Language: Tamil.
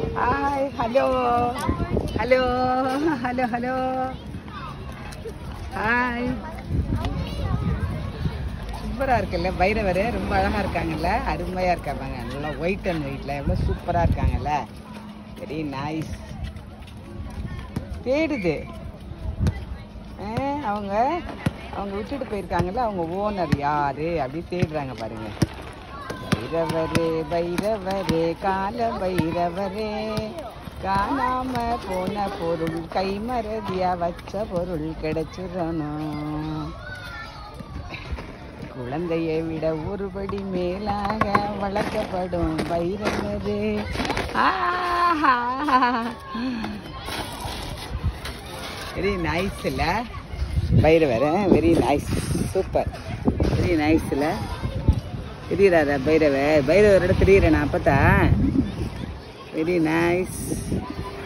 hi hello hello hello hello hi சூப்பராக இருக்குல்ல பைரவர் ரொம்ப அழகாக இருக்காங்கல்ல அருமையாக இருக்காங்க நல்லா ஒயிட் அண்ட் ஒயிட்டில் எவ்வளோ சூப்பராக இருக்காங்கல்ல வெரி நைஸ் தேடுது ஆ, அவங்க அவங்க விட்டுட்டு போயிருக்காங்கல்ல அவங்க ஓனர் யாரு அப்படி தேடுறாங்க பாருங்க பைரவரே பைரவரே கால பைரவரே காணாம போன பொருள் கைமறதியா வச்ச பொருள் கிடைச்சிடணும் குழந்தையை விட ஒருபடி மேலாக வளர்க்கப்படும் பைரவரே ஆஹா வெரி நைஸ் இல்ல Bhairavar very nice super very nice இல்ல தெரியுறாரா பைரவ பைரவரோட தெரியுறேன் நான் அப்பத்தா வெரி நைஸ்